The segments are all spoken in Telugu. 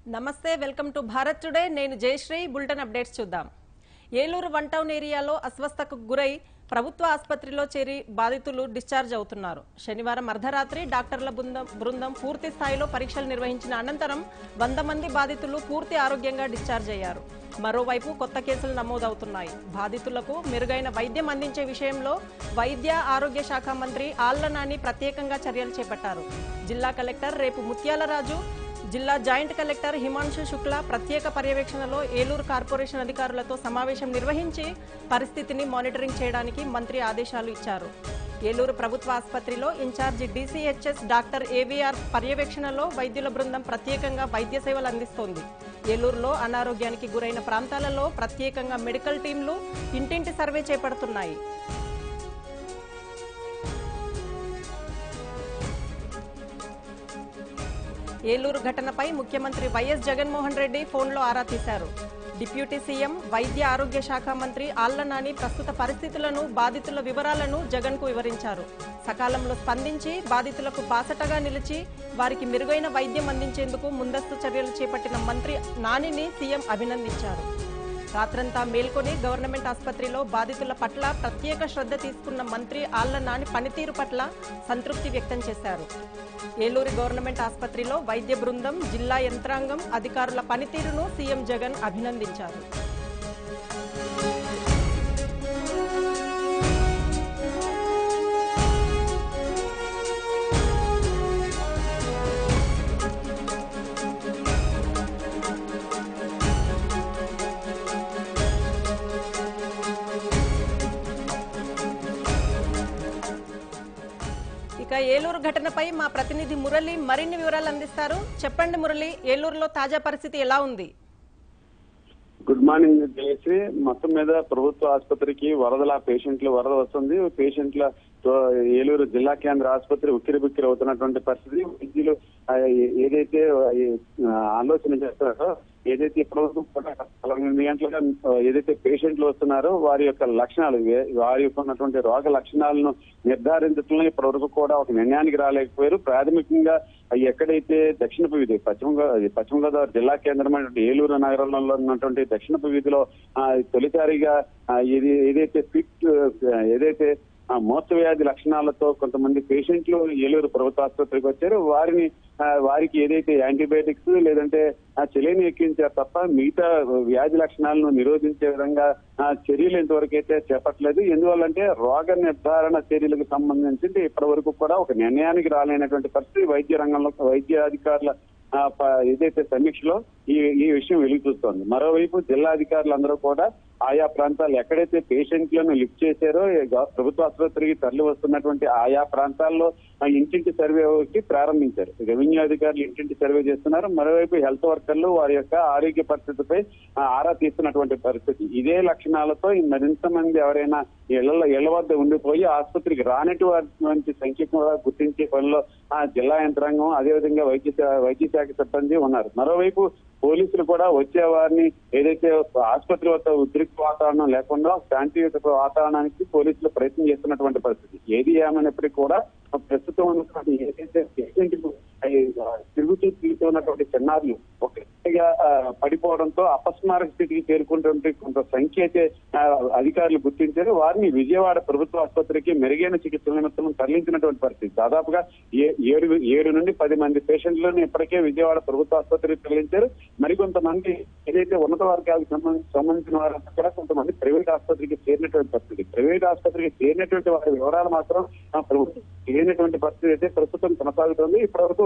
నమస్తే వెల్కమ్ టు భారత్ టుడే నేను జయశ్రీ బులెటిన్ అప్డేట్స్ చూద్దాం ఏలూరు వన్ టౌన్ ఏరియాలో అస్వస్థకు గురై ప్రభుత్వ ఆసుపత్రిలో చేరి బాధితులు డిశ్చార్జ్ అవుతున్నారు శనివారం అర్ధరాత్రి డాక్టర్ల బృందం బృందం పూర్తి స్థాయిలో పరీక్షలు నిర్వహించిన అనంతరం వంద మంది బాధితులు పూర్తి ఆరోగ్యంగా డిశ్చార్జ్ అయ్యారు మరోవైపు కొత్త కేసులు నమోదవుతున్నాయి బాధితులకు మెరుగైన వైద్యం అందించే విషయంలో వైద్య ఆరోగ్య శాఖ మంత్రి ఆళ్ల నాని ప్రత్యేకంగా చర్యలు చేపట్టారు జిల్లా కలెక్టర్ రేపు ముత్యాలరాజు జిల్లా జాయింట్ కలెక్టర్ హిమాంశు శుక్లా ప్రత్యేక పర్యవేక్షణలో ఏలూరు కార్పొరేషన్ అధికారులతో సమావేశం నిర్వహించి పరిస్థితిని మానిటరింగ్ చేయడానికి మంత్రి ఆదేశాలు ఇచ్చారు ఏలూరు ప్రభుత్వ ఆసుపత్రిలో ఇన్ఛార్జి డీసీహెచ్ఎస్ డాక్టర్ ఏవీఆర్ పర్యవేక్షణలో వైద్యుల బృందం ప్రత్యేకంగా వైద్య సేవలు అందిస్తోంది ఏలూరులో అనారోగ్యానికి గురైన ప్రాంతాలలో ప్రత్యేకంగా మెడికల్ టీంలు ఇంటింటి సర్వే చేపడుతున్నాయి ఏలూరు ఘటనపై ముఖ్యమంత్రి వైఎస్ జగన్మోహన్ రెడ్డి ఫోన్లో ఆరా తీశారు డిప్యూటీ సీఎం వైద్య ఆరోగ్య శాఖ మంత్రి ఆళ్ల నాని ప్రస్తుత పరిస్థితులను బాధితుల వివరాలను జగన్కు వివరించారు సకాలంలో స్పందించి బాధితులకు బాసటగా నిలిచి వారికి మెరుగైన వైద్యం అందించేందుకు ముందస్తు చర్యలు చేపట్టిన మంత్రి నానిని సీఎం అభినందించారు రాత్రంతా మేల్కొని గవర్నమెంట్ ఆసుపత్రిలో బాధితుల పట్ల ప్రత్యేక శ్రద్ధ తీసుకున్న మంత్రి ఆళ్ల నాని పనితీరు పట్ల సంతృప్తి వ్యక్తం చేశారు ఏలూరు గవర్నమెంట్ ఆసుపత్రిలో వైద్య బృందం జిల్లా యంత్రాంగం అధికారుల పనితీరును సీఎం జగన్ అభినందించారు ఇక ఏలూరు ఘటనపై మా ప్రతినిధి మురళి మరిన్ని వివరాలు అందిస్తారు చెప్పండి మురళి ఏలూరులో తాజా పరిస్థితి ఎలా ఉంది గుడ్ మార్నింగ్ జయశ్రీ మొత్తం మీద ప్రభుత్వ ఆసుపత్రికి వరదల పేషెంట్లు వరద వస్తుంది పేషెంట్ల తో ఏలూరు జిల్లా కేంద్ర ఆసుపత్రి ఉక్కిరి బిక్కిరి అవుతున్నటువంటి పరిస్థితి వైద్యులు ఆ, ఏ- ఏదైతే ఆ, ఆలోచన చేస్తారో ఏదైతే ఇప్పటివరకు కూడా పదకొండు గంటలుగా ఆ, ఏదైతే పేషెంట్లు వస్తున్నారో వారి యొక్క లక్షణాలు వే- వారి యొక్క ఉన్నటువంటి రోగ లక్షణాలను నిర్ధారించడంలో ఇప్పటివరకు కూడా ఒక నిర్ణయానికి రాలేకపోయారు ప్రాథమికంగా ఎక్కడైతే దక్షిణపు వీధి పశ్చిమ గో- పశ్చిమ గోదావరి జిల్లా కేంద్రమైనటువంటి ఏలూరు నగరంలో ఉన్నటువంటి దక్షిణపు వీధిలో ఆ, తొలిసారిగా ఆ, ఇది ఏదైతే ఫిట్ ఆ, ఏదైతే ఆ మోత వ్యాధి లక్షణాలతో కొంతమంది పేషెంట్లు ఏలూరు ప్రభుత్వ ఆసుపత్రికి వచ్చారు వారిని ఆ, వారికి ఏదైతే యాంటీబయాటిక్స్ లేదంటే ఆ చెలిని ఎక్కించారు తప్ప మిగతా వ్యాధి లక్షణాలను నిరోధించే విధంగా ఆ చర్యలు ఇంతవరకు అయితే చేపట్టలేదు ఎందువల్లంటే రోగ నిర్ధారణ చర్యలకు సంబంధించి ఇప్పటి వరకు కూడా ఒక నిర్ణయానికి రాలేనటువంటి పరిస్థితి వైద్య రంగంలో వైద్య అధికారుల ఆ, ప- ఏదైతే సమీక్షలో ఈ ఈ విషయం వెలుగు చూస్తోంది మరోవైపు జిల్లా అధికారులందరూ కూడా ఆయా ప్రాంతాలు ఎక్కడైతే పేషెంట్లను లిఫ్ట్ చేశారో ఈ గవ- ప్రభుత్వ ఆసుపత్రికి తరలి వస్తున్నటువంటి ఆయా ప్రాంతాల్లో ఆ ఇంటింటి సర్వేకి ప్రారంభించారు రెవెన్యూ అధికారులు ఇంటింటి సర్వే చేస్తున్నారు మరోవైపు హెల్త్ వర్కర్లు వారి యొక్క ఆరోగ్య పరిస్థితిపై ఆ, ఆరా తీస్తున్నటువంటి పరిస్థితి ఇదే లక్షణాలతో ఈ మరింత మంది ఎవరైనా ఇళ్ల ఇళ్ల వద్ద ఉండిపోయి ఆసుపత్రికి రానటువంటి సంఖ్య కూడా గుర్తించే పనిలో ఆ జిల్లా యంత్రాంగం అదేవిధంగా వైద్య శా- వైద్య శాఖ సిబ్బంది ఉన్నారు మరోవైపు పోలీసులు కూడా వచ్చే వారిని ఏదైతే ఆసుపత్రి వద్ద ఉద్రిక్త వాతావరణం లేకుండా శాంతియుత వాతావరణానికి పోలీసులు ప్రయత్నం చేస్తున్నటువంటి పరిస్థితి ఏది ఏమైనప్పటికీ కూడా ప్రస్తుతం ఉన్నటువంటి ఏదైతే పేషెంట్ తిరుగుతూ తిరుగుతున్నటువంటి చిన్నారులు ఒకటిగా ఆ, పడిపోవడంతో అపస్మారక స్థితికి చేరుకున్నటువంటి కొంత సంఖ్య అయితే ఆ, అధికారులు గుర్తించారు వారిని విజయవాడ ప్రభుత్వ ఆసుపత్రికి మెరుగైన చికిత్సల నిమిత్తం తరలించినటువంటి పరిస్థితి దాదాపుగా ఏ- ఏడు ఏడు నుండి పది మంది పేషెంట్లను ఇప్పటికే విజయవాడ ప్రభుత్వ ఆసుపత్రికి తరలించారు మరికొంతమంది ఏదైతే ఉన్నత వర్గాలకు సంబంధించి సంబంధించిన వారంతా కూడా కొంతమంది ప్రైవేట్ ఆసుపత్రికి చేరినటువంటి పరిస్థితి ప్రైవేట్ ఆసుపత్రికి చేరినటువంటి వారి వివరాలు మాత్రం ఆ, ప్రభుత్వం చేరినటువంటి పరిస్థితి అయితే ప్రస్తుతం కొనసాగుతోంది ఇప్పటివరకు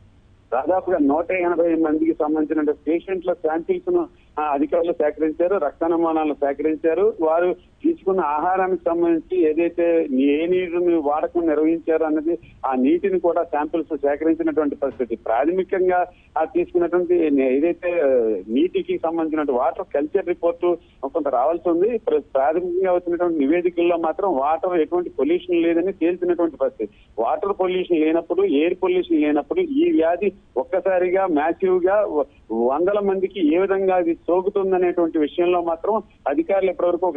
దాదాపుగా నూట ఎనభై మందికి సంబంధించిన పేషెంట్ల శాంపిల్స్ ను ఆ, అధికారులు సేకరించారు రక్త నమూనాలు సేకరించారు వారు తీసుకున్న ఆహారానికి సంబంధించి ఏదైతే ఏ నీటిని వాడకం నిర్వహించారు అన్నది ఆ నీటిని కూడా శాంపిల్స్ సేకరించినటువంటి పరిస్థితి ప్రాథమికంగా ఆ తీసుకున్నటువంటి ఏదైతే ఆ, నీటికి సంబంధించిన వాటర్ కల్చర్ రిపోర్టు కొంత రావాల్సి ఉంది ప్ర- ప్రాథమికంగా వచ్చినటువంటి నివేదికల్లో మాత్రం వాటర్ ఎటువంటి పొల్యూషన్ లేదని తేల్చినటువంటి పరిస్థితి వాటర్ పొల్యూషన్ లేనప్పుడు ఎయిర్ పొల్యూషన్ లేనప్పుడు ఈ వ్యాధి ఒక్కసారిగా మ్యాసివ్ గా వ- వందల మందికి ఏ విధంగా అది సోకుతుందనేటువంటి విషయంలో మాత్రం అధికారులు ఇప్పటివరకు ఒక నిర్ణయానికి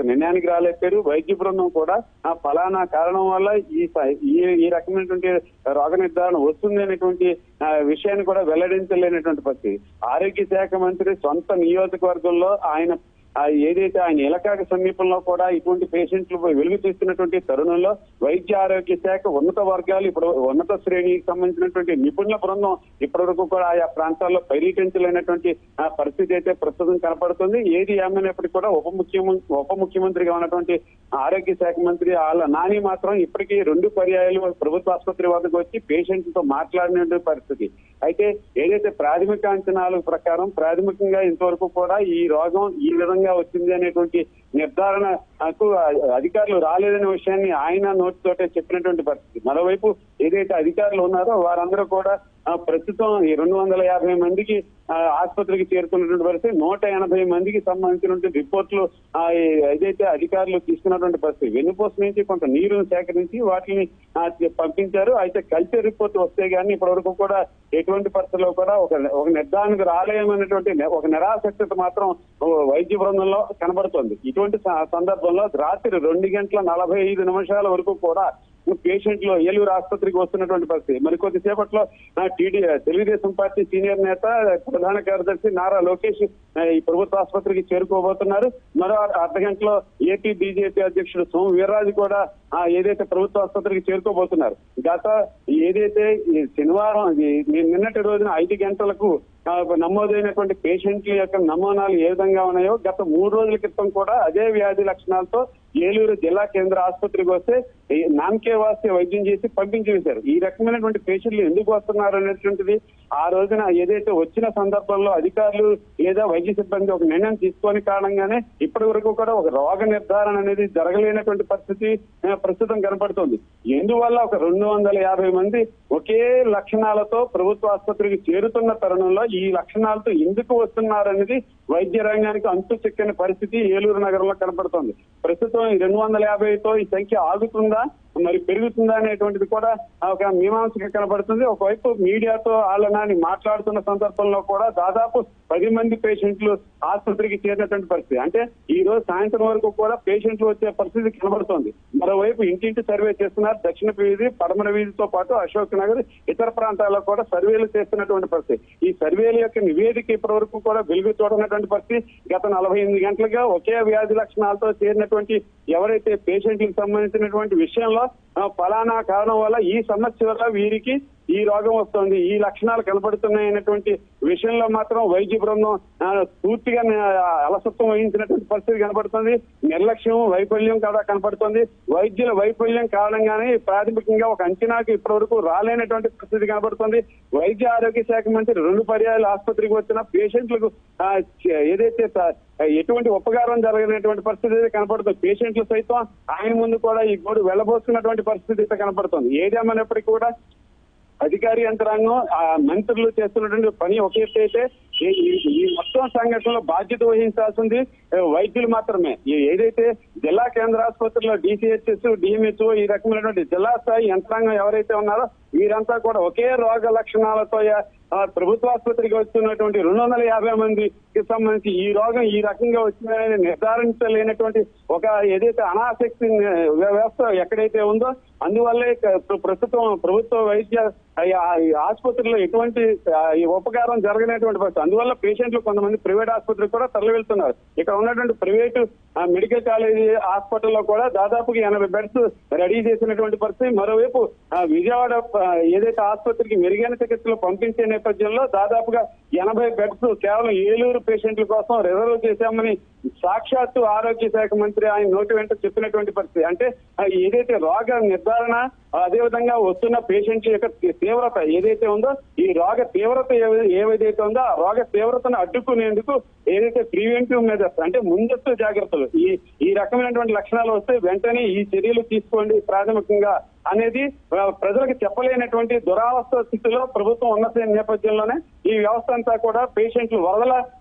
రాలేపారు వైద్య బృందం కూడా ఆ ఫలానా కారణం వల్ల ఈ స- ఈ ఈ రకమైనటువంటి రోగ నిర్ధారణ వస్తుంది అనేటువంటి ఆ, విషయాన్ని కూడా వెల్లడించలేనటువంటి పరిస్థితి ఆరోగ్య శాఖ మంత్రి సొంత నియోజకవర్గంలో ఆయన ఆ ఏదైతే ఆయన ఇలకాక సమీపంలో కూడా ఇటువంటి పేషెంట్లు వెలుగు తీస్తున్నటువంటి తరుణంలో వైద్య ఆరోగ్య శాఖ ఉన్నత వర్గాలు ఇప్పుడు ఉన్నత శ్రేణికి సంబంధించినటువంటి నిపుణుల బృందం ఇప్పటివరకు కూడా ఆయా ప్రాంతాల్లో పర్యటించలేనటువంటి ఆ పరిస్థితి అయితే ప్రస్తుతం కనపడుతుంది ఏది ఏమైనప్పటికీ కూడా ఉప ముఖ్యమంత్రి ఉప ముఖ్యమంత్రిగా ఉన్నటువంటి ఆరోగ్య శాఖ మంత్రి వాళ్ళ నాని మాత్రం ఇప్పటికీ రెండు పర్యాయాలు ప్రభుత్వ ఆసుపత్రి వద్దకు వచ్చి పేషెంట్లతో మాట్లాడిన పరిస్థితి అయితే ఏదైతే ప్రాథమిక అంచనాల ప్రకారం ప్రాథమికంగా ఇంతవరకు కూడా ఈ రోగం ఈ విధంగా వచ్చింది అనేటువంటి నిర్ధారణకు అధికారులు రాలేదనే విషయాన్ని ఆయన నోటితోటే చెప్పినటువంటి పరిస్థితి మరోవైపు ఏదైతే అధికారులు ఉన్నారో వారందరూ కూడా ఆ, ప్రస్తుతం ఈ రెండు వందల యాభై మందికి ఆ, ఆసుపత్రికి చేరుకున్నటువంటి పరిస్థితి నూట ఎనభై మందికి సంబంధించినటువంటి రిపోర్ట్లు ఆ, ఈ- ఏదైతే అధికారులు తీసుకున్నటువంటి పరిస్థితి వెన్నుపూస నుంచి కొంత నీరును సేకరించి వాటిని ఆ, పంపించారు అయితే కల్చర్ రిపోర్ట్ వస్తే గానీ ఇప్పటి వరకు కూడా ఎటువంటి పరిస్థితుల్లో కూడా ఒక ఒక నిర్ధారణకు రాలేమనేటువంటి ని- ఒక నిరాసక్తత మాత్రం ఓ వైద్య బృందంలో కనబడుతోంది ఇటువంటి స- సందర్భంలో రాత్రి రెండు గంటల నలభై ఐదు నిమిషాల వరకు కూడా పేషెంట్లు ఏలూరు ఆసుపత్రికి వస్తున్నటువంటి పరిస్థితి మరి కొద్దిసేపట్లో ఆ, టీడీ తెలుగుదేశం పార్టీ సీనియర్ నేత ప్రధాన కార్యదర్శి నారా లోకేష్ ఆ, ఈ ప్రభుత్వ ఆసుపత్రికి చేరుకోబోతున్నారు మరో అర్ధ గంటలో ఏపీ బీజేపీ అధ్యక్షుడు సోము వీర్రాజు కూడా ఆ, ఏదైతే ప్రభుత్వ ఆసుపత్రికి చేరుకోబోతున్నారు గత ఏదైతే ఈ శనివారం ఈ- ని- నిన్నటి రోజున ఐదు గంటలకు ఆ, నమోదైనటువంటి పేషెంట్ల యొక్క నమూనాలు ఏ విధంగా ఉన్నాయో గత మూడు రోజుల క్రితం కూడా అదే వ్యాధి లక్షణాలతో ఏలూరు జిల్లా కేంద్ర ఆసుపత్రికి వస్తే ఈ నామకే వాస్తే వైద్యం చేసి పంపించి వేశారు ఈ రకమైనటువంటి పేషెంట్లు ఎందుకు వస్తున్నారు అనేటువంటిది ఆ రోజున ఏదైతే వచ్చిన సందర్భంలో అధికారులు లేదా వైద్య సిబ్బంది ఒక నిర్ణయం తీసుకొని కారణంగానే ఇప్పటి వరకు కూడా ఒక రోగ నిర్ధారణ అనేది జరగలేనటువంటి పరిస్థితి ఆ, ప్రస్తుతం కనపడుతుంది ఎందువల్ల ఒక రెండు వందల యాభై మంది ఒకే లక్షణాలతో ప్రభుత్వ ఆసుపత్రికి చేరుతున్న తరుణంలో ఈ లక్షణాలతో ఎందుకు వస్తున్నారనేది వైద్య రంగానికి అంతు చిక్కని పరిస్థితి ఏలూరు నగరంలో కనపడుతోంది ప్రస్తుతం ఈ రెండు వందల యాభైతో ఈ సంఖ్య ఆగుతుందా మరి పెరుగుతుందా అనేటువంటిది కూడా ఒక మీమాంసగా కనబడుతుంది ఒకవైపు మీడియాతో వాళ్ళని మాట్లాడుతున్న సందర్భంలో కూడా దాదాపు పది మంది పేషెంట్లు ఆసుపత్రికి చేరినటువంటి పరిస్థితి అంటే ఈ రోజు సాయంత్రం వరకు కూడా పేషెంట్లు వచ్చే పరిస్థితి కనబడుతోంది మరోవైపు ఇంటింటి సర్వే చేస్తున్నారు దక్షిణ వీధి పడమర వీధితో పాటు అశోక్ నగర్ ఇతర ప్రాంతాల్లో కూడా సర్వేలు చేస్తున్నటువంటి పరిస్థితి ఈ సర్వేల యొక్క నివేదిక ఇప్పటి వరకు కూడా వెలుగు చూడనటువంటి పరిస్థితి గత నలభై ఎనిమిది గంటలుగా ఒకే వ్యాధి లక్షణాలతో చేరినటువంటి ఎవరైతే పేషెంట్లకు సంబంధించినటువంటి విషయంలో ఆ, ఫలానా కారణం వల్ల ఈ సమస్య వల్ల వీరికి ఈ రోగం వస్తుంది ఈ లక్షణాలు కనబడుతున్నాయి అనేటువంటి విషయంలో మాత్రం వైద్య బృందం ఆ, పూర్తిగా ఆ, అలసత్వం వహించినటువంటి పరిస్థితి కనబడుతుంది నిర్లక్ష్యం వైఫల్యం కదా కనబడుతుంది వైద్యుల వైఫల్యం కారణంగానే ప్రాథమికంగా ఒక అంచనాకు ఇప్పటి వరకు రాలేనటువంటి పరిస్థితి కనబడుతుంది వైద్య ఆరోగ్య శాఖ మంత్రి రెండు పర్యాయాలు ఆసుపత్రికి వచ్చిన పేషెంట్లకు ఆ, చ- ఏదైతే త- ఎటువంటి ఉపకారం జరగనటువంటి పరిస్థితి అయితే కనపడుతుంది పేషెంట్లు సైతం ఆయన ముందు కూడా ఈ గోడు వెళ్ళబోసుకున్నటువంటి పరిస్థితి అయితే కనపడుతుంది ఏదేమైనప్పటికీ కూడా అధికారి యంత్రాంగం ఆ మంత్రులు చేస్తున్నటువంటి పని ఒక ఎత్తు అయితే ఈ- ఈ- ఈ మొత్తం సంఘటనలో బాధ్యత వహించాల్సింది ఆ, వైద్యులు మాత్రమే ఈ ఏదైతే జిల్లా కేంద్ర ఆసుపత్రిలో డిసిహెచ్ఎస్ డిఎంహెచ్ఓ ఈ రకమైనటువంటి జిల్లా స్థాయి యంత్రాంగం ఎవరైతే ఉన్నారో వీరంతా కూడా ఒకే రోగ లక్షణాలతో యా- ఆ, ప్రభుత్వ ఆసుపత్రికి వస్తున్నటువంటి రెండు వందల యాభై మందికి సంబంధించి ఈ రోగం ఈ రకంగా వచ్చిందని నిర్ధారించలేనటువంటి ఒక ఏదైతే అనాసక్తి వ్యవస్థ ఎక్కడైతే ఉందో అందువల్లే క- ప్ర- ప్రస్తుతం ప్రభుత్వ వైద్య ఆ, ఈ ఆసుపత్రిలో ఎటువంటి ఆ, ఈ ఉపకారం జరగనటువంటి పరిస్థితి అందువల్ల పేషెంట్లు కొంతమంది ప్రైవేట్ ఆసుపత్రికి కూడా తరలి వెళ్తున్నారు ఇక్కడ ఉన్నటువంటి ప్రైవేటు ఆ, మెడికల్ కాలేజీ హాస్పిటల్లో కూడా దాదాపుగా ఎనభై బెడ్స్ రెడీ చేసినటువంటి పరిస్థితి మరోవైపు ఆ, విజయవాడ ఆ, ఏదైతే ఆసుపత్రికి మెరుగైన చికిత్సలు పంపించే నేపథ్యంలో దాదాపుగా ఎనభై బెడ్స్ కేవలం ఏలూరు పేషెంట్ల కోసం రిజర్వ్ చేశామని సాక్షాత్తు ఆరోగ్య శాఖ మంత్రి ఆయన నోటి వెంట చెప్పినటువంటి పరిస్థితి అంటే ఆ, ఏదైతే రోగ నిర్ధారణ అదే విధంగా వస్తున్న పేషెంట్ల యొక్క తీవ్రత ఏదైతే ఉందో ఈ రోగ తీవ్రత ఏవ- ఏదైతే ఉందో ఆ రోగ తీవ్రతను అడ్డుకునేందుకు ఏదైతే ప్రివెంటివ్ మెజర్స్ అంటే ముందస్తు జాగ్రత్తలు ఈ ఈ రకమైనటువంటి లక్షణాలు వస్తే వెంటనే ఈ చర్యలు తీసుకోండి ప్రాథమికంగా అనేది ఆ, ప్రజలకు చెప్పలేనటువంటి దురావస్థ స్థితిలో ప్రభుత్వం ఉన్న నేపథ్యంలోనే ఈ వ్యవస్థ అంతా కూడా పేషెంట్లు వరదల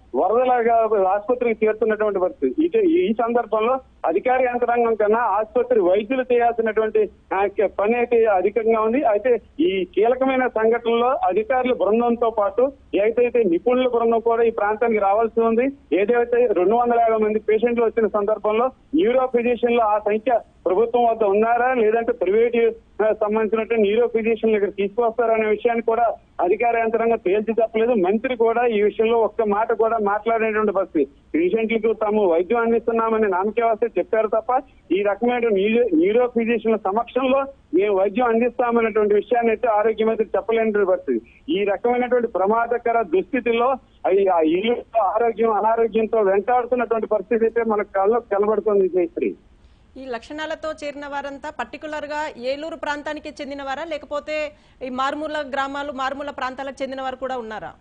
వరదలాగా ఆసుపత్రికి చేరుతున్నటువంటి పరిస్థితి ఇటు ఈ సందర్భంలో అధికార యంత్రాంగం కన్నా ఆసుపత్రి వైద్యులు చేయాల్సినటువంటి ఆ, క- పని అయితే అధికంగా ఉంది అయితే ఈ కీలకమైన సంఘటనలో అధికారుల బృందంతో పాటు ఏదైతే నిపుణుల బృందం కూడా ఈ ప్రాంతానికి రావాల్సి ఉంది ఏదైతే రెండు వందల యాభై మంది పేషెంట్లు వచ్చిన సందర్భంలో న్యూరో ఫిజిషియన్లు ఆ సంఖ్య ప్రభుత్వం వద్ద ఉన్నారా లేదంటే ప్రైవేట్ సంబంధించినట్టు న్యూరో ఫిజిషియన్లు ఇక్కడ తీసుకొస్తారనే విషయాన్ని కూడా అధికార యంత్రాంగం తేల్చి చెప్పలేదు మంత్రి కూడా ఈ విషయంలో ఒక్క మాట కూడా మాట్లాడేటువంటి పరిస్థితి పేషెంట్లకు తాము వైద్యం అందిస్తున్నామని నామకే వస్తే చెప్పారు తప్ప ఈ రకమైన న్యూరో న్యూరో ఫిజిషియన్ల సమక్షంలో మేము వైద్యం అందిస్తామన్నటువంటి విషయాన్ని అయితే ఆరోగ్య మంత్రి చెప్పలేనటువంటి పరిస్థితి ఈ రకమైనటువంటి ప్రమాదకర దుస్థితిలో అయి ఆ ఇల్లు ఆరోగ్యం అనారోగ్యంతో వెంటాడుతున్నటువంటి పరిస్థితి అయితే మనకు కళ్ళకు కనబడుతుంది జయశ్రీ ఈ లక్షణాలతో చేరిన వారంతా పర్టికులర్ గా ఏలూరు ప్రాంతానికి చెందినవారా లేకపోతే ఈ మారుమూల గ్రామాలు మారుమూల ప్రాంతాలకు చెందిన వారు కూడా ఉన్నారా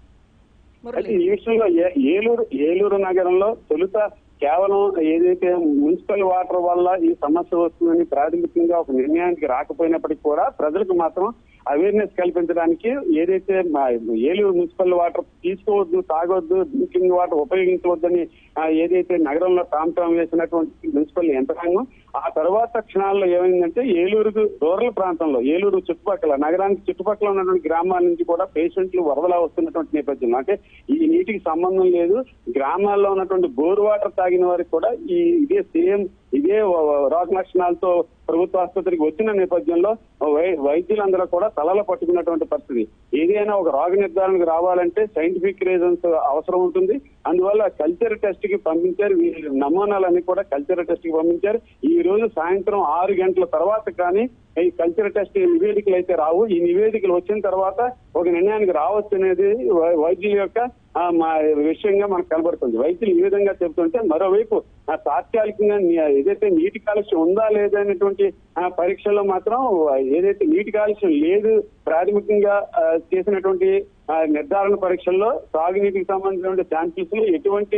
మురళి అయితే ఈ విషయంలో ఏ- ఏలూరు ఏలూరు నగరంలో తొలుత కేవలం ఏదైతే మున్సిపల్ వాటర్ వల్ల ఈ సమస్య వస్తుందని ప్రాథమికంగా ఒక నిర్ణయానికి రాకపోయినప్పటికీ కూడా ప్రజలకు మాత్రం అవేర్నెస్ కల్పించడానికి ఏదైతే మా ఏలూరు మున్సిపల్ వాటర్ తీసుకోవద్దు తాగొద్దు డ్రింకింగ్ వాటర్ ఉపయోగించవద్దని ఆ, ఏదైతే నగరంలో టామ్ టామ్ వేసినటువంటి మున్సిపల్ యంత్రాంగం ఆ తర్వాత క్షణాల్లో ఏమైందంటే ఏలూరుకు రూరల్ ప్రాంతంలో ఏలూరు చుట్టుపక్కల నగరానికి చుట్టుపక్కల ఉన్నటువంటి గ్రామాల నుంచి కూడా పేషెంట్లు వరదలా వస్తున్నటువంటి నేపథ్యంలో అంటే ఈ నీటికి సంబంధం లేదు గ్రామాల్లో ఉన్నటువంటి బోర్ వాటర్ తాగిన వారికి కూడా ఈ ఇదే సేమ్ ఇదే వ- వ- రోగ లక్షణాలతో ప్రభుత్వ ఆసుపత్రికి వచ్చిన నేపథ్యంలో వై- వైద్యులందరూ కూడా తలలో పట్టుకున్నటువంటి పరిస్థితి ఏదైనా ఒక రోగ నిర్ధారణకు రావాలంటే సైంటిఫిక్ రీజన్స్ అవసరం ఉంటుంది అందువల్ల కల్చర్ టెస్ట్ కి పంపించారు వీళ్ళ నమూనాలన్నీ కూడా కల్చర్ టెస్ట్ కి పంపించారు ఈ రోజు సాయంత్రం ఆరు గంటల తర్వాత కానీ ఈ కల్చర్ టెస్ట్ నివేదికలు అయితే రావు ఈ నివేదికలు వచ్చిన తర్వాత ఒక నిర్ణయానికి రావచ్చు అనేది వై- వైద్యుల యొక్క ఆ, మా విషయంగా మనకు కనబడుతుంది వైద్యులు ఈ విధంగా చెబుతుంటే మరోవైపు ఆ తాత్కాలికంగా నీ- ఏదైతే నీటి కాలుష్యం ఉందా లేదా అనేటువంటి ఆ, పరీక్షల్లో మాత్రం ఏదైతే నీటి కాలుష్యం లేదు ప్రాథమికంగా ఆ, చేసినటువంటి ఆ, నిర్ధారణ పరీక్షల్లో తాగునీటికి సంబంధించినటువంటి శాంపిల్స్ లో ఎటువంటి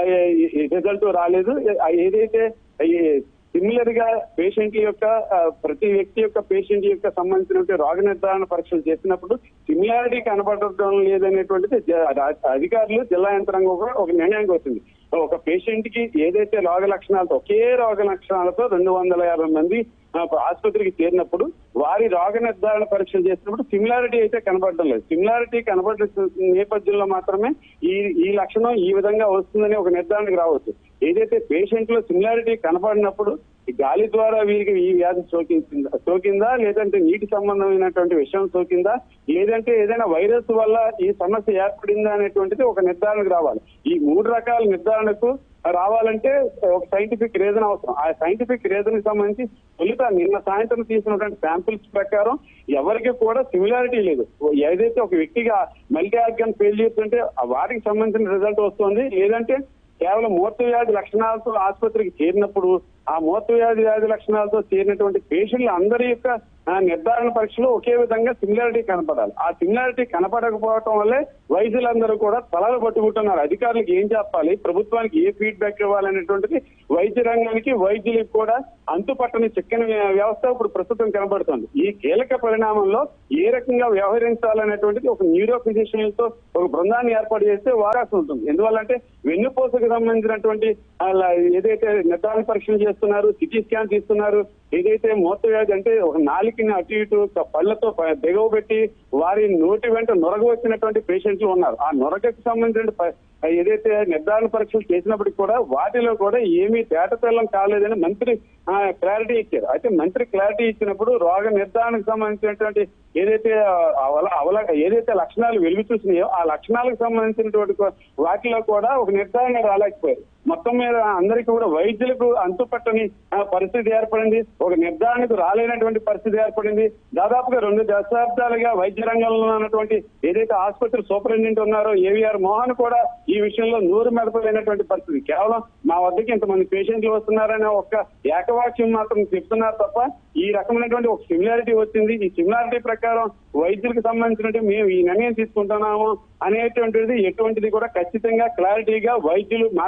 రిజల్ట్ రాలేదు ఆ, ఏదైతే ఈ సిమిలర్ గా పేషెంట్ యొక్క ఆ, ప్రతి వ్యక్తి యొక్క పేషెంట్ యొక్క సంబంధించినటువంటి రోగ నిర్ధారణ పరీక్షలు చేసినప్పుడు సిమిలారిటీ కనబడటం లేదనేటువంటిది జ- అ- అధికారులు జిల్లా యంత్రాంగం కూడా ఒక నిర్ణయానికి వచ్చింది ఒక పేషెంట్ కి ఏదైతే రోగ లక్షణాలతో ఒకే రోగ లక్షణాలతో రెండు వందల యాభై మంది ఆ, ఆసుపత్రికి చేరినప్పుడు వారి రోగ నిర్ధారణ పరీక్షలు చేసినప్పుడు సిమిలారిటీ అయితే కనబడడం లేదు సిమిలారిటీ కనబడే నేపథ్యంలో మాత్రమే ఈ ఈ లక్షణం ఈ విధంగా వస్తుందని ఒక నిర్ధారణకు రావచ్చు ఏదైతే పేషెంట్ లో సిమిలారిటీ కనపడినప్పుడు ఈ గాలి ద్వారా వీరికి ఈ వ్యాధి సోకించిందా సోకిందా లేదంటే నీటి సంబంధమైనటువంటి విషయం సోకిందా లేదంటే ఏదైనా వైరస్ వల్ల ఈ సమస్య ఏర్పడిందా అనేటువంటిది ఒక నిర్ధారణకు రావాలి ఈ మూడు రకాల నిర్ధారణకు రావాలంటే ఒక సైంటిఫిక్ రీజన్ అవసరం ఆ సైంటిఫిక్ రీజన్ కి సంబంధించి తొలుత నిన్న సాయంత్రం తీసుకున్నటువంటి శాంపిల్స్ ప్రకారం ఎవరికి కూడా సిమిలారిటీ లేదు ఏదైతే ఒక వ్యక్తిగా మల్టీ ఆర్గన్ ఫెయిల్యూర్స్ అంటే ఆ వారికి సంబంధించిన రిజల్ట్ వస్తుంది లేదంటే కేవలం మూర్త వ్యాధి లక్షణాలతో ఆసుపత్రికి చేరినప్పుడు ఆ మూర్త వ్యాధి వ్యాధి లక్షణాలతో చేరినటువంటి పేషెంట్ల అందరి యొక్క ఆ, నిర్ధారణ పరీక్షలో ఒకే విధంగా సిమిలారిటీ కనపడాలి ఆ సిమిలారిటీ కనపడకపోవటం వల్లే వైద్యులందరూ కూడా తలలు పట్టుకుంటున్నారు అధికారులకు ఏం చెప్పాలి ప్రభుత్వానికి ఏ ఫీడ్బ్యాక్ ఇవ్వాలనేటువంటిది వైద్య రంగానికి వైద్యులకు కూడా అంతుపట్టని చిక్కని వ్యవస్థ ఇప్పుడు ప్రస్తుతం కనబడుతుంది ఈ కీలక పరిణామంలో ఏ రకంగా వ్యవహరించాలనేటువంటిది ఒక న్యూరో ఫిజిషియన్లతో ఒక బృందాన్ని ఏర్పాటు చేస్తే వారాల్సి ఉంటుంది ఎందువల్లంటే వెన్నుపూసకు సంబంధించినటువంటి ఆ, ఏదైతే నిర్ధారణ పరీక్షలు చేస్తున్నారు సిటీ స్కాన్ తీస్తున్నారు ఏదైతే మూత వ్యాధి అంటే ఒక నాలికని అటు ఇటు ఒక పళ్ళతో ప- దిగవ పెట్టి వారి నోటి వెంట నొరగ వచ్చినటువంటి పేషెంట్లు ఉన్నారు ఆ నొరగకు సంబంధించిన ప- ఏదైతే నిర్ధారణ పరీక్షలు చేసినప్పటికి కూడా వాటిలో కూడా ఏమీ తేటతెల్లం కాలేదని మంత్రి క్లారిటీ ఇచ్చారు అయితే మంత్రి క్లారిటీ ఇచ్చినప్పుడు రోగ నిర్ధారణకు సంబంధించినటువంటి ఏదైతే ఆ, అవల అవల ఏదైతే లక్షణాలు వెలుగు చూసినాయో ఆ లక్షణాలకు సంబంధించినటువంటి కొ- వాటిలో కూడా ఒక నిర్ధారణ రాలేకపోయారు మొత్తం మీద అందరికీ కూడా వైద్యులకు అంతుపట్టని ఆ, పరిస్థితి ఏర్పడింది ఒక నిర్ధారణకు రాలేనటువంటి పరిస్థితి ఏర్పడింది దాదాపుగా రెండు దశాబ్దాలుగా వైద్య రంగంలో ఉన్నటువంటి ఏదైతే ఆసుపత్రి సూపరింటెండెంట్ ఉన్నారో ఏవిఆర్ మోహన్ కూడా ఈ విషయంలో నూరు మెదపలేనటువంటి పరిస్థితి కేవలం మా వద్దకి ఇంతమంది పేషెంట్లు వస్తున్నారనే ఒక్క ఏకవాక్యం మాత్రం చెప్తున్నారు తప్ప ఈ రకమైనటువంటి ఒక సిమిలారిటీ వచ్చింది ఈ సిమిలారిటీ ప్రకారం వైద్యులకు సంబంధించినట్టు మేము ఈ నిర్ణయం తీసుకుంటున్నాము అనేటువంటిది ఎటువంటిది కూడా ఖచ్చితంగా క్లారిటీగా వైద్యులు మాట్లాడలేని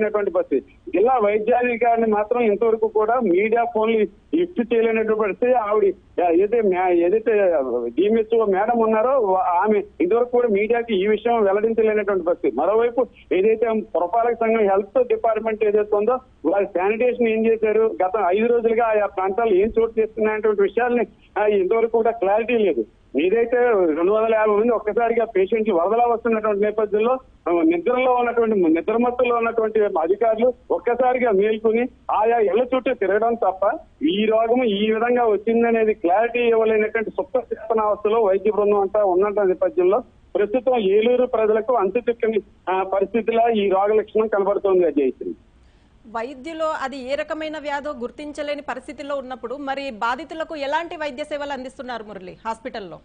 లేనటువంటి పరిస్థితి జిల్లా వైద్యాధికారిని మాత్రం ఇంతవరకు కూడా మీడియా ఫోన్లు లిఫ్ట్ చేయలేనటువంటి పరిస్థితి ఆవిడ ఏదైతే మే- ఏదైతే డిఎంహెచ్ఓ మేడం ఉన్నారో వా- ఆమె ఇంతవరకు కూడా మీడియాకి ఈ విషయం వెల్లడించలేనటువంటి పరిస్థితి మరోవైపు ఏదైతే పురపాలక సంఘం హెల్త్ డిపార్ట్మెంట్ ఏదైతే ఉందో వారి శానిటేషన్ ఏం చేశారు గత ఐదు రోజులుగా ఆయా ప్రాంతాల్లో ఏం చోటు చేస్తున్నాయనేటువంటి విషయాల్ని ఆ, ఇంతవరకు కూడా క్లారిటీ లేదు ఏదైతే రెండు వందల యాభై మంది ఒక్కసారిగా పేషెంట్లు వరదలా వస్తున్నటువంటి నేపథ్యంలో ఆ, నిద్రలో ఉన్నటువంటి నిద్రమత్తులో ఉన్నటువంటి అధికారులు ఒక్కసారిగా మేల్కొని ఆయా ఇళ్ల చుట్టూ తిరగడం తప్ప ఈ రోగం ఈ విధంగా వచ్చిందనేది క్లారిటీ ఇవ్వలేనటువంటి సుప్త చేతనావస్థలో వైద్య బృందం అంతా ఉన్నటువంటి నేపథ్యంలో ప్రస్తుతం ఏలూరు ప్రజలకు అంతు చిక్కని ఆ, పరిస్థితిలో ఈ రోగ లక్షణం కనబడుతోంది జయశ్రీ వైద్యులు అది ఏ రకమైన వ్యాధో గుర్తించలేని పరిస్థితిలో ఉన్నప్పుడు మరి బాధితులకు ఎలాంటి వైద్య సేవలు అందిస్తున్నారు మురళి హాస్పిటల్లో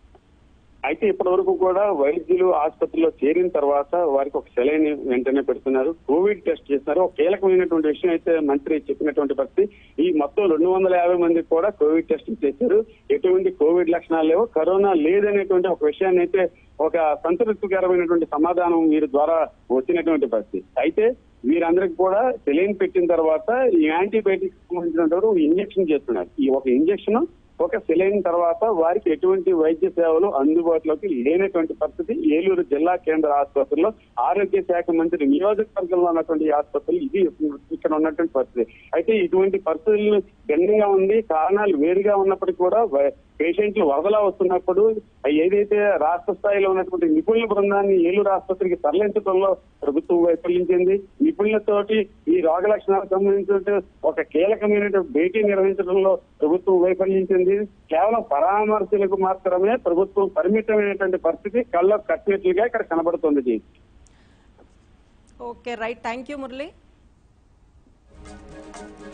అయితే ఇప్పటి వరకు కూడా వైద్యులు ఆసుపత్రిలో చేరిన తర్వాత వారికి ఒక సెలైన్ వెంటనే పెడుతున్నారు కోవిడ్ టెస్ట్ చేస్తున్నారు ఒక కీలకమైనటువంటి విషయం అయితే మంత్రి చెప్పినటువంటి పరిస్థితి ఈ మొత్తం రెండు వందల యాభై మందికి కూడా కోవిడ్ టెస్ట్ చేశారు ఎటువంటి కోవిడ్ లక్షణాలు లేవు కరోనా లేదనేటువంటి ఒక విషయాన్ని అయితే ఒక సంతృప్తికరమైనటువంటి సమాధానం వీరి ద్వారా వచ్చినటువంటి పరిస్థితి అయితే వీరందరికి కూడా సెలైన్ పెట్టిన తర్వాత ఈ యాంటీబయాటిక్స్ సంబంధించినంత ఇంజెక్షన్ చేస్తున్నారు ఈ ఒక ఇంజెక్షన్ ఒక సెలైన్ తర్వాత వారికి ఎటువంటి వైద్య సేవలు అందుబాటులోకి లేనటువంటి పరిస్థితి ఏలూరు జిల్లా కేంద్ర ఆసుపత్రిలో ఆరోగ్య శాఖ మంత్రి నియోజకవర్గంలో ఉన్నటువంటి ఈ ఆసుపత్రులు ఇది ఇక్కడ ఉన్నటువంటి పరిస్థితి అయితే ఇటువంటి పరిస్థితులు భిన్నంగా ఉంది కారణాలు వేరుగా ఉన్నప్పటికీ కూడా వై- పేషెంట్లు వరదలా వస్తున్నప్పుడు ఏదైతే రాష్ట్ర స్థాయిలో ఉన్నటువంటి నిపుణుల బృందాన్ని ఏలూరు ఆసుపత్రికి తరలించడంలో ప్రభుత్వం వైఫల్యించింది నిపుణులతోటి ఈ రోగ లక్షణాలకు సంబంధించిన ఒక కీలకమైనటువంటి భేటీ నిర్వహించడంలో ప్రభుత్వం వైఫల్యించింది కేవలం పరామర్శలకు మాత్రమే ప్రభుత్వం పరిమితమైనటువంటి పరిస్థితి కళ్ళ కట్టినట్లుగా ఇక్కడ కనబడుతుంది ji. Okay right thank you Murali